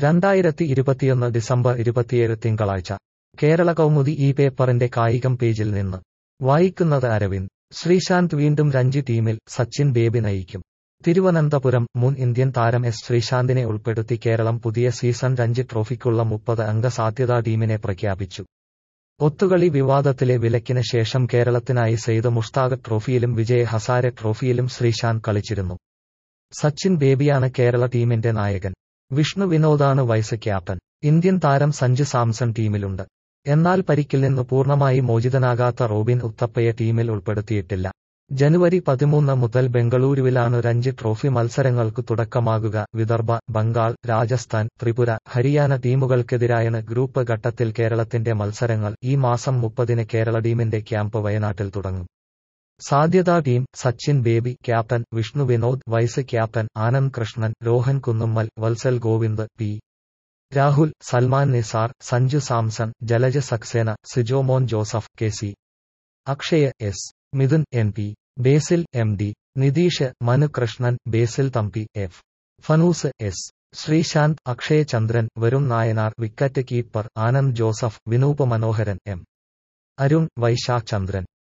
രണ്ടായിരത്തി ഇരുപത്തിയൊന്ന് ഡിസംബർ ഇരുപത്തിയേഴ് തിങ്കളാഴ്ച കേരള കൗമുദി ഈ പേപ്പറിന്റെ കായികം പേജിൽ നിന്ന് വായിക്കുന്നത് അരവിന്ദ് ശ്രീശാന്ത് വീണ്ടും രഞ്ജി ടീമിൽ സച്ചിൻ ബേബി നയിക്കും തിരുവനന്തപുരം മുൻ ഇന്ത്യൻ താരം എസ് ശ്രീശാന്തിനെ ഉൾപ്പെടുത്തി കേരളം പുതിയ സീസൺ രഞ്ജി ട്രോഫിക്കുള്ള മുപ്പത് അംഗ സാധ്യതാ ടീമിനെ പ്രഖ്യാപിച്ചു ഒത്തുകളി വിവാദത്തിലെ വിലക്കിന് ശേഷം കേരളത്തിനായി സെയ്ദ് മുഷ്താഖ് ട്രോഫിയിലും വിജയ് ഹസാരെ ട്രോഫിയിലും ശ്രീശാന്ത് കളിച്ചിരുന്നു സച്ചിൻ ബേബിയാണ് കേരള ടീമിന്റെ നായകൻ വിഷ്ണു വിനോദാണ് വൈസ് ക്യാപ്റ്റൻ ഇന്ത്യൻ താരം സഞ്ജു സാംസൺ ടീമിലുണ്ട് എന്നാൽ പരിക്കിൽ നിന്ന് പൂർണ്ണമായി മോചിതനാകാത്ത റോബിൻ ഉത്തപ്പയെ ടീമിൽ ഉൾപ്പെടുത്തിയിട്ടില്ല ജനുവരി പതിമൂന്ന് മുതൽ ബംഗളൂരുവിലാണ് രഞ്ജി ട്രോഫി മത്സരങ്ങൾക്ക് തുടക്കമാകുക വിദർഭ ബംഗാൾ രാജസ്ഥാൻ ത്രിപുര ഹരിയാന ടീമുകൾക്കെതിരായാണ് ഗ്രൂപ്പ് ഘട്ടത്തിൽ കേരളത്തിന്റെ മത്സരങ്ങൾ ഈ മാസം മുപ്പതിന് കേരള ടീമിന്റെ ക്യാമ്പ് വയനാട്ടിൽ തുടങ്ങും സാധ്യതാ team Sachin Baby captain Vishnu Vinod vice captain Anand Krishnan Rohan Kunnummal Vathsal Govind P Rahul Salman Nisar Sanju Samson Jalaj Saxena Sijomon Joseph K C Akshay S Midhun N P Basil M D Nidheesh Manu Krishnan Basil Thampi F Fanoos S Sreesanth Akshay Chandran Varun Nayanar wicket keeper Anand Joseph Vinoop Manoharan M Arun Vaisakh ചന്ദ്രൻ